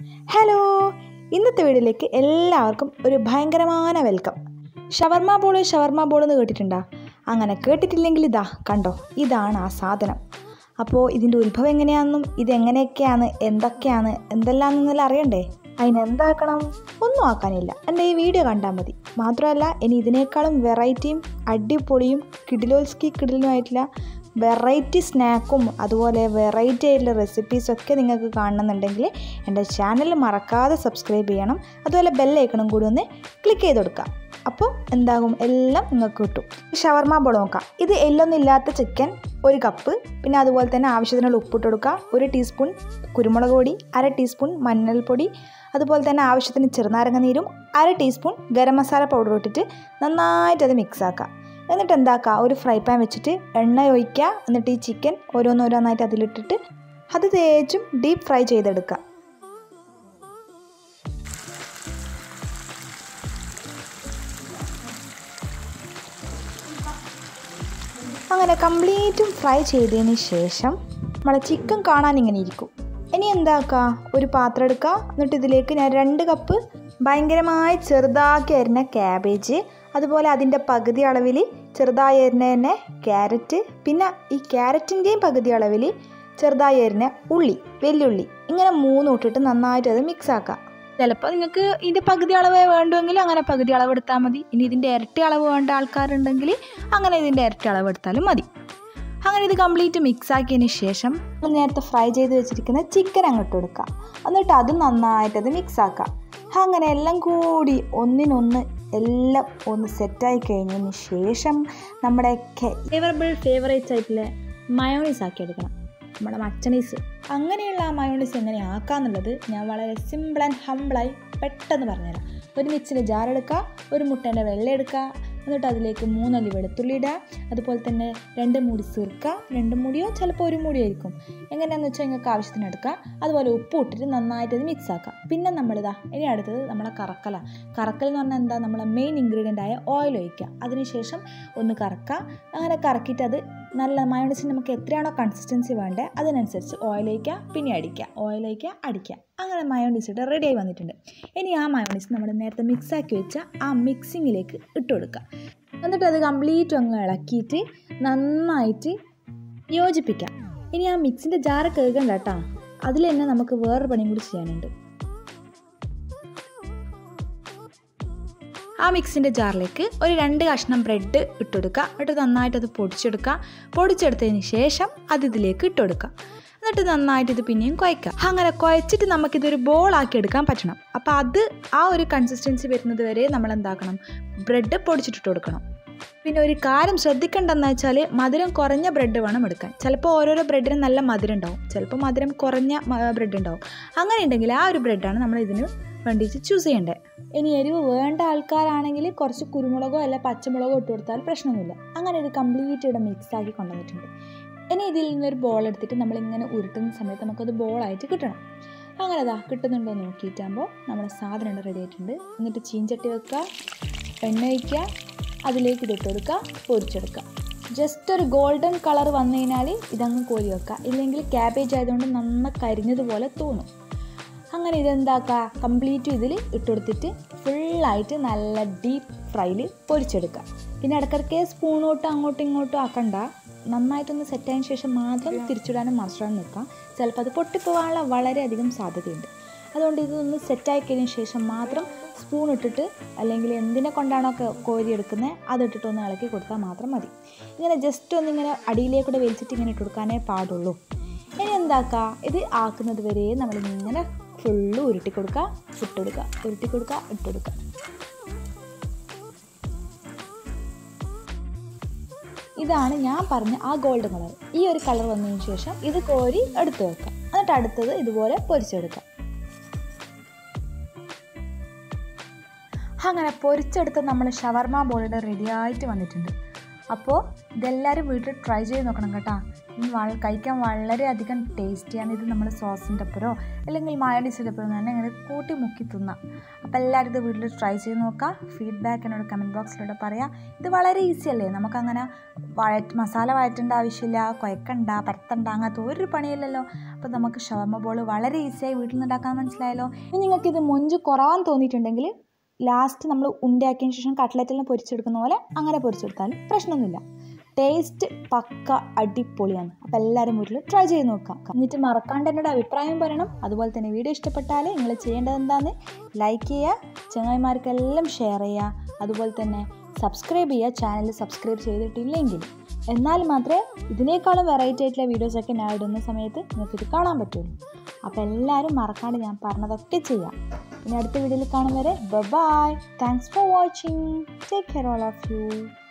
hello ഇന്നത്തെ വീഡിയോയിലേക്ക് എല്ലാവർക്കും ഒരു ഭയങ്കരமான welcome shawarma ball shawarma ball എന്ന് കേട്ടിട്ടുണ്ടോ അങ്ങനെ കേട്ടിട്ടില്ലെങ്കിൽ ഇതാ കണ്ടോ ഇതാണ് ആ സാധനം അപ്പോൾ ഇതിൻ്റെ ഉത്ഭവം എങ്ങനെയാണെന്നും ഇതെങ്ങനെയൊക്കെയാണ് എന്തൊക്കെയാണ് എന്തെല്ലാമെന്നെല്ലാം അറിയണ്ടേ അതിനെന്താക്കണം ഒന്നും ആക്കാനില്ല എൻ്റെ ഈ വീഡിയോ കണ്ടാൽ മതി മാത്രമല്ല ഇനി ഇതിനേക്കാളും വെറൈറ്റിയും അടിപൊളിയും കിഡിലോസ്കി കിഡിലുമായിട്ടുള്ള വെറൈറ്റി സ്നാക്കും അതുപോലെ വെറൈറ്റി ആയിട്ടുള്ള റെസിപ്പീസൊക്കെ നിങ്ങൾക്ക് കാണണമെന്നുണ്ടെങ്കിൽ എൻ്റെ ചാനൽ മറക്കാതെ സബ്സ്ക്രൈബ് ചെയ്യണം അതുപോലെ ബെല്ലൈക്കണം കൂടി ഒന്ന് ക്ലിക്ക് ചെയ്ത് കൊടുക്കുക അപ്പോൾ എന്താകും എല്ലാം നിങ്ങൾക്ക് കിട്ടും ഷവർമ ബോൾ നോക്കാം ഇത് എല്ലൊന്നും ഇല്ലാത്ത ചിക്കൻ ഒരു കപ്പ് പിന്നെ അതുപോലെ തന്നെ ആവശ്യത്തിനുള്ള ഉപ്പിട്ട് കൊടുക്കുക ഒരു ടീസ്പൂൺ കുരുമുളക് പൊടി അര ടീസ്പൂൺ മഞ്ഞൾപ്പൊടി അതുപോലെ തന്നെ ആവശ്യത്തിന് ചെറുനാരങ്ങ നീരും അര ടീസ്പൂൺ ഗരം മസാല പൗഡർ ഇട്ടിട്ട് നന്നായിട്ട് അത് മിക്സ് ആക്കുക എന്നിട്ട് എന്താക്കുക ഒരു ഫ്രൈ പാൻ വെച്ചിട്ട് എണ്ണ ഒഴിക്കുക എന്നിട്ട് ഈ ചിക്കൻ ഓരോന്നോരോന്നായിട്ട് അതിലിട്ടിട്ട് അത് തേച്ചും ഡീപ്പ് ഫ്രൈ ചെയ്തെടുക്കുക അങ്ങനെ കംപ്ലീറ്റും ഫ്രൈ ചെയ്തതിന് ശേഷം നമ്മളെ ചിക്കൻ കാണാൻ ഇങ്ങനെ ഇരിക്കും ഇനി എന്താക്കുക ഒരു പാത്രം എടുക്കുക എന്നിട്ട് ഇതിലേക്ക് ഞാൻ രണ്ട് കപ്പ് ഭയങ്കരമായി ചെറുതാക്കി അരിഞ്ഞ ക്യാബേജ് അതുപോലെ അതിൻ്റെ പകുതി അളവിൽ ചെറുതായി അരിഞ്ഞ തന്നെ ക്യാരറ്റ് പിന്നെ ഈ ക്യാരറ്റിൻ്റെയും പകുതി അളവിൽ ചെറുതായി അരിഞ്ഞ ഉള്ളി വെല്ലുള്ളി ഇങ്ങനെ മൂന്നും ഇട്ടിട്ട് നന്നായിട്ട് അത് മിക്സ് ആക്കുക ചിലപ്പോൾ നിങ്ങൾക്ക് ഇതിൻ്റെ പകുതി അളവ് വേണ്ടുമെങ്കിൽ അങ്ങനെ പകുതി അളവ് എടുത്താൽ മതി ഇനി ഇതിൻ്റെ ഇരട്ടി അളവ് വേണ്ട ആൾക്കാരുണ്ടെങ്കിൽ അങ്ങനെ ഇതിൻ്റെ ഇരട്ടി അളവ് എടുത്താലും മതി അങ്ങനെ ഇത് കംപ്ലീറ്റ് മിക്സ് ആക്കിയതിന് ശേഷം നമ്മൾ നേരത്തെ ഫ്രൈ ചെയ്ത് വെച്ചിരിക്കുന്ന ചിക്കൻ അങ്ങോട്ട് കൊടുക്കുക എന്നിട്ട് അത് നന്നായിട്ട് അത് മിക്സ് ആക്കുക അങ്ങനെ എല്ലാം കൂടി ഒന്നിനൊന്ന് എല്ലാം ഒന്ന് സെറ്റായി കഴിഞ്ഞതിന് ശേഷം നമ്മുടെ ഫേവറബിൾ ഫേവറേറ്റ് ആയിട്ടുള്ള മയോണീസ് ആക്കി എടുക്കണം നമ്മുടെ മച്ചണീസ് അങ്ങനെയുള്ള ആ മയോണീസ് എങ്ങനെ ആക്കാന്നുള്ളത് ഞാൻ വളരെ സിമ്പിൾ ആൻഡ് ഹമ്പിളായി പെട്ടെന്ന് പറഞ്ഞുതരാം ഒരു മിക്സിൻ്റെ ജാർ എടുക്കുക ഒരു മുട്ടേൻ്റെ വെള്ളം എടുക്കുക എന്നിട്ട് അതിലേക്ക് മൂന്നല്ലി വെളുത്തുള്ളി ഇടുക അതുപോലെ തന്നെ രണ്ട് മൂടി സിർക്ക രണ്ട് മൂടിയോ ചിലപ്പോൾ ഒരു മൂടിയായിരിക്കും എങ്ങനെയാണെന്ന് വെച്ചാൽ നിങ്ങൾക്ക് ആവശ്യത്തിന് എടുക്കുക അതുപോലെ ഉപ്പ് ഇട്ടിട്ട് നന്നായിട്ട് അത് മിക്സ് ആക്കുക പിന്നെ നമ്മളിതാ ഇനി അടുത്തത് നമ്മളെ കറക്കല കറക്കൽ എന്ന് പറഞ്ഞാൽ എന്താ നമ്മളെ മെയിൻ ഇൻഗ്രീഡിയൻ്റ് ആയ ഓയിൽ ഒഴിക്കുക അതിനുശേഷം ഒന്ന് കറക്കുക അങ്ങനെ കറക്കിയിട്ട് അത് നല്ല മയോണൈസിന് നമുക്ക് എത്രയാണോ കൺസിസ്റ്റൻസി വേണ്ടത് അതിനനുസരിച്ച് ഓയിൽ ഒഴിക്കുക പിന്നെ അടിക്കുക ഓയിൽ ഒഴിക്കുക അടിക്കുക അങ്ങനെ മയോണൈസ് ഇട്ട് റെഡിയായി വന്നിട്ടുണ്ട് ഇനി ആ മയോണൈസ് നമ്മൾ നേരത്തെ മിക്സാക്കി വെച്ച ആ മിക്സിങ്ങിലേക്ക് ഇട്ട് കൊടുക്കുക എന്നിട്ട് അത് കംപ്ലീറ്റ് അങ്ങ് ഇളക്കിയിട്ട് നന്നായിട്ട് യോജിപ്പിക്കാം ഇനി ആ മിക്സിൻ്റെ ജാറ് കഴുകണ്ട കേട്ടോ അതിൽ തന്നെ നമുക്ക് വേറൊരു പണിയും കൂടി ചെയ്യാനുണ്ട് ആ മിക്സിൻ്റെ ജാറിലേക്ക് ഒരു രണ്ട് കഷ്ണം ബ്രെഡ് ഇട്ടുകൊടുക്കുക എന്നിട്ട് നന്നായിട്ട് അത് പൊടിച്ചെടുക്കുക പൊടിച്ചെടുത്തതിന് ശേഷം അത് ഇതിലേക്ക് ഇട്ടുകൊടുക്കുക എന്നിട്ട് നന്നായിട്ട് ഇത് പിന്നെയും കുഴക്കുക അങ്ങനെ കുഴച്ചിട്ട് നമുക്കിതൊരു ബോളാക്കി എടുക്കാൻ പറ്റണം അപ്പോൾ അത് ആ ഒരു കൺസിസ്റ്റൻസി വരുന്നത് വരെ നമ്മൾ എന്താക്കണം ബ്രെഡ് പൊടിച്ചിട്ടിട്ട് കൊടുക്കണം പിന്നെ ഒരു കാര്യം ശ്രദ്ധിക്കേണ്ടതെന്ന് വെച്ചാൽ മധുരം കുറഞ്ഞ ബ്രെഡ് വേണം എടുക്കാൻ ചിലപ്പോൾ ഓരോരോ ബ്രെഡിനും നല്ല മധുരം ഉണ്ടാവും ചിലപ്പോൾ മധുരം കുറഞ്ഞ ബ്രെഡ് ഉണ്ടാവും അങ്ങനെ ഉണ്ടെങ്കിൽ ആ ഒരു ബ്രെഡാണ് നമ്മൾ ഇതിന് വേണ്ടിയിട്ട് ചൂസ് ചെയ്യേണ്ടത് ഇനി എരിവ് വേണ്ട ആൾക്കാരാണെങ്കിൽ കുറച്ച് കുരുമുളകോ അല്ല പച്ചമുളകോ ഇട്ട് കൊടുത്താൽ പ്രശ്നമൊന്നുമില്ല അങ്ങനെ ഇത് കംപ്ലീറ്റ് ഇവിടെ മിക്സ് ആക്കി കൊണ്ടുവന്നിട്ടുണ്ട് ഇനി ഇതിൽ നിന്നൊരു ബോൾ എടുത്തിട്ട് നമ്മളിങ്ങനെ ഉരുട്ടുന്ന സമയത്ത് നമുക്കത് ബോളായിട്ട് കിട്ടണം അങ്ങനെ അതാ കിട്ടുന്നുണ്ടോ നോക്കിയിട്ടാകുമ്പോൾ നമ്മുടെ സാധനം റെഡി ആയിട്ടുണ്ട് എന്നിട്ട് ചീഞ്ചട്ടി വെക്കുക എണ്ണ വയ്ക്കുക അതിലേക്ക് ഇതിട്ട് കൊടുക്കുക പൊരിച്ചെടുക്കുക ജസ്റ്റ് ഒരു ഗോൾഡൻ കളർ വന്നു കഴിഞ്ഞാൽ ഇതങ്ങ് കോരി വെക്കുക ഇല്ലെങ്കിൽ ക്യാബേജ് ആയതുകൊണ്ട് നന്ന കരിഞ്ഞതുപോലെ തോന്നും അങ്ങനെ ഇതെന്താക്കുക കംപ്ലീറ്റ് ഇതിൽ ഇട്ടുകൊടുത്തിട്ട് ഫുള്ളായിട്ട് നല്ല ഡീപ്പ് ഫ്രൈയിൽ പൊരിച്ചെടുക്കുക പിന്നെ ഇടയ്ക്കിടയ്ക്ക് സ്പൂണോട്ടും അങ്ങോട്ടും ഇങ്ങോട്ടും ആക്കണ്ട നന്നായിട്ടൊന്ന് സെറ്റായതിനു ശേഷം മാത്രം തിരിച്ചിടാനും മറിച്ചിടാനും നിൽക്കാം ചിലപ്പോൾ അത് പൊട്ടിപ്പോകാനുള്ള വളരെയധികം സാധ്യതയുണ്ട് അതുകൊണ്ട് ഇതൊന്ന് സെറ്റായി കഴിഞ്ഞ ശേഷം മാത്രം സ്പൂൺ ഇട്ടിട്ട് അല്ലെങ്കിൽ എന്തിനെ കൊണ്ടാണോ കോരിയെടുക്കുന്നത് അതിട്ടിട്ട് ഒന്ന് ഇളക്കി കൊടുത്താൽ മാത്രം മതി ഇങ്ങനെ ജസ്റ്റ് ഒന്നിങ്ങനെ അടിയിലേക്കൂടെ വലിച്ചിട്ട് ഇങ്ങനെ ഇട്ട് കൊടുക്കാനേ പാടുള്ളൂ ഇനി എന്താക്കുക ഇത് ആക്കുന്നത് വരെ നമ്മളിങ്ങനെ ഫുള്ള് ഉരുട്ടി കൊടുക്കുക ഇട്ട് കൊടുക്കുക ഉരുട്ടി കൊടുക്കുക ഇട്ട് കൊടുക്കുക ഇതാണ് ഞാൻ പറഞ്ഞ ആ ഗോൾഡൻ കളർ ഈ ഒരു കളർ വന്നതിന് ശേഷം ഇത് കോരി എടുത്തു വെക്കാം എന്നിട്ട് അടുത്തത് ഇതുപോലെ പൊരിച്ചെടുക്കാം അങ്ങനെ പൊരിച്ചെടുത്ത് നമ്മൾ ഷവർമ ബോളിയുടെ റെഡി ആയിട്ട് വന്നിട്ടുണ്ട് അപ്പോൾ ഇതെല്ലാവരും വീട്ടിൽ ട്രൈ ചെയ്ത് നോക്കണം കേട്ടോ ഉം, വള- കഴിക്കാൻ വളരെയധികം ടേസ്റ്റിയാണ് ഇത് നമ്മൾ സോസിൻ്റെ ഒപ്പരോ അല്ലെങ്കിൽ മയോണീസിൻ്റെ ഒപ്പരോ തന്നെ ഇങ്ങനെ കൂട്ടി മുക്കി തിന്നാം അപ്പോൾ എല്ലാവരും ഇത് വീട്ടിൽ ട്രൈ ചെയ്ത് നോക്കാം ഫീഡ്ബാക്ക് എന്നോട് കമൻറ്റ് ബോക്സിലൂടെ പറയാം ഇത് വളരെ ഈസി അല്ലേ നമുക്കങ്ങനെ വഴറ്റ് മസാല വഴറ്റേണ്ട ആവശ്യമില്ല കുഴക്കണ്ട പരത്തണ്ട അങ്ങനത്തെ ഒരു പണിയില്ലല്ലോ അപ്പോൾ നമുക്ക് ഷവർമ്മ ബോൾ വളരെ ഈസിയായി വീട്ടിൽ നിന്ന് ഉണ്ടാക്കാൻ മനസ്സിലായല്ലോ ഇനി നിങ്ങൾക്കിത് മൊഞ്ച് കുറവാൻ തോന്നിയിട്ടുണ്ടെങ്കിൽ ലാസ്റ്റ് നമ്മൾ ഉണ്ടയാക്കിയതിന് ശേഷം കട്ട്ലറ്റെല്ലാം പൊരിച്ചെടുക്കുന്ന പോലെ അങ്ങനെ പൊരിച്ചെടുത്താലും പ്രശ്നമൊന്നുമില്ല ടേസ്റ്റ് പക്ക അടിപൊളിയാണ് അപ്പോൾ എല്ലാവരും വീട്ടിൽ ട്രൈ ചെയ്ത് നോക്കാം എന്നിട്ട് മറക്കാണ്ട് എന്നോട് അഭിപ്രായം പറയണം അതുപോലെ തന്നെ വീഡിയോ ഇഷ്ടപ്പെട്ടാൽ നിങ്ങൾ ചെയ്യേണ്ടത് എന്താണെന്ന് ലൈക്ക് ചെയ്യുക ചങ്ങായിമാർക്കെല്ലാം ഷെയർ ചെയ്യുക അതുപോലെ തന്നെ സബ്സ്ക്രൈബ് ചെയ്യുക ചാനൽ സബ്സ്ക്രൈബ് ചെയ്തിട്ടില്ലെങ്കിൽ എന്നാൽ മാത്രമേ ഇതിനേക്കാളും വെറൈറ്റി ആയിട്ടുള്ള വീഡിയോസൊക്കെ ഞാൻ ഇടുന്ന സമയത്ത് നിങ്ങൾക്കിത് കാണാൻ പറ്റുള്ളൂ അപ്പോൾ എല്ലാവരും മറക്കാണ്ട് ഞാൻ പറഞ്ഞതൊക്കെ ചെയ്യാം ഇനി അടുത്ത വീഡിയോയിൽ കാണും വരെ bye thanks for watching take care all of U